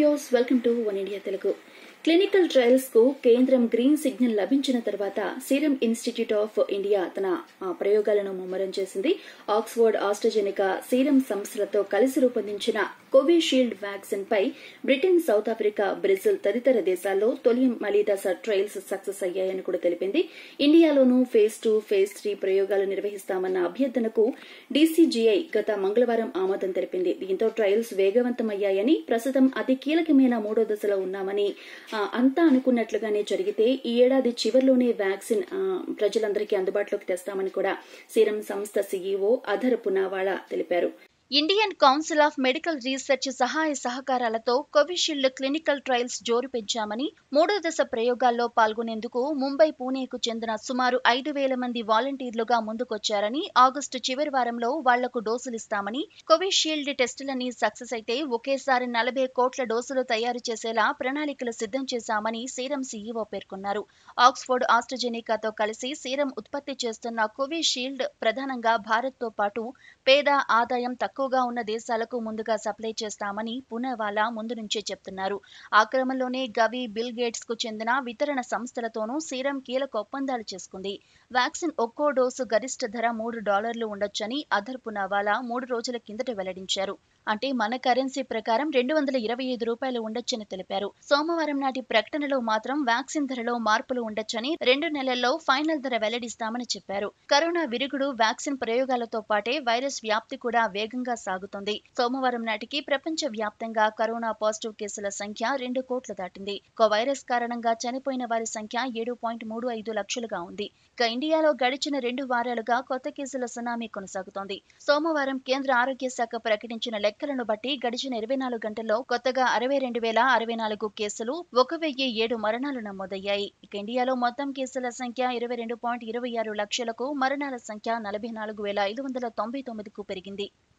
views welcome to One India Telugu clinical trials కు కేంద్రం green signal లభించిన తర్వాత సీరం ఇన్స్టిట్యూట్ ఆఫ్ ఇండియా తన ఆ, ప్రయోగాలను ముమ్మరం చేసింది ఆక్స్ఫర్డ్ ఆస్ట్రజెనికా సీరం సంస్థలతో కలిసి రూపొందించిన కోవిషీల్డ్ వ్యాక్సిన్ పై బ్రిటన్ సౌత్ ఆఫ్రికా బ్రెజిల్ తదితర దేశాల్లో తొలి మలిదశ ట్రయల్స్ సక్సెస్ అయ్యాయని కూడా తెలిపింది ఇండియాలోనూ ఫేజ్ టూ ఫేజ్ త్రీ ప్రయోగాలు నిర్వహిస్తామన్న అభ్యర్థనకు డీసీజీఐ గత మంగళవారం ఆమోదం తెలిపింది దీంతో ట్రయల్స్ వేగవంతమయ్యాయని ప్రస్తుతం అతి కీలకమైన మూడో దశలో ఉన్నామని ఆ, అంతా అనుకున్నట్లుగానే జరిగితే ఈ ఏడాది చివరిలోనే వ్యాక్సిన్ ఆ, ప్రజలందరికీ అందుబాటులోకి తెస్తామని కూడా సీరం సంస్థ సీఈఓ అధర్ పునావాలా తెలిపారు Indian Council of Medical Research సహాయ సహకారాలతో కోవిషీల్డ్ క్లినికల్ ట్రయల్స్ జోరు పెంచామని మూడో దశ ప్రయోగాల్లో పాల్గొనేందుకు ముంబై పూణేకు చెందిన సుమారు ఐదు వేల మంది వాలంటీర్లుగా ముందుకొచ్చారని ఆగస్టు చివరి వారంలో వాళ్లకు డోసులిస్తామని కోవిషీల్డ్ టెస్టులని సక్సెస్ అయితే ఒకేసారి నలభై కోట్ల డోసులు తయారు చేసేలా ప్రణాళికలు సిద్ధం చేశామని సీరం సీఈఓ పేర్కొన్నారు ఆక్స్ఫర్డ్ ఆస్ట్రజెనికాతో కలిసి సీరం ఉత్పత్తి చేస్తున్న కోవిషీల్డ్ ప్రధానంగా భారత్తో పాటు పేద ఆదాయం తక్కువగా ఉన్న దేశాలకు ముందుగా సప్లై చేస్తామని పునవాలా ముందు నుంచే చెప్తున్నారు ఆ క్రమంలోనే గవి బిల్ గేట్స్ కు చెందిన వితరణ సంస్థలతోనూ సీరం కీలక ఒప్పందాలు చేసుకుంది వ్యాక్సిన్ ఒక్కో డోసు గరిష్ట ధర మూడు డాలర్లు ఉండొచ్చని అధర్ పునవాలా మూడు రోజుల కిందట వెల్లడించారు అంటే మన కరెన్సీ ప్రకారం రెండు వందల ఇరవై ఐదు రూపాయలు ఉండొచ్చని తెలిపారు సోమవారం నాటి ప్రకటనలో మాత్రం వ్యాక్సిన్ ధరలో మార్పులు ఉండొచ్చని రెండు నెలల్లో ఫైనల్ ధర వెల్లడిస్తామని చెప్పారు కరోనా విరుగుడు వ్యాక్సిన్ ప్రయోగాలతో పాటే వైరస్ వ్యాప్తి కూడా వేగంగా సాగుతోంది సోమవారం నాటికి ప్రపంచ వ్యాప్తంగా కరోనా పాజిటివ్ కేసుల సంఖ్య రెండు కోట్లు దాటింది ఒక వైరస్ కారణంగా చనిపోయిన వారి సంఖ్య ఏడు పాయింట్ మూడు ఐదు లక్షలుగా ఉంది ఇక ఇండియాలో గడిచిన రెండు వారాలుగా కొత్త కేసుల సునామీ కొనసాగుతోంది సోమవారం కేంద్ర ఆరోగ్య శాఖ ప్రకటించిన లెక్కలను బట్టి గడిచిన ఇరవై నాలుగు గంటల్లో కొత్తగా అరవై రెండు వేల అరవై నాలుగు కేసులు ఒక వెయ్యి ఏడు మరణాలు నమోదయ్యాయి ఇక ఇండియాలో మొత్తం కేసుల సంఖ్య ఇరవై రెండు పాయింట్ ఇరవై ఆరు లక్షలకు మరణాల సంఖ్య నలభై నాలుగు వేల ఐదు వందల తొంభై తొమ్మిదికు పెరిగింది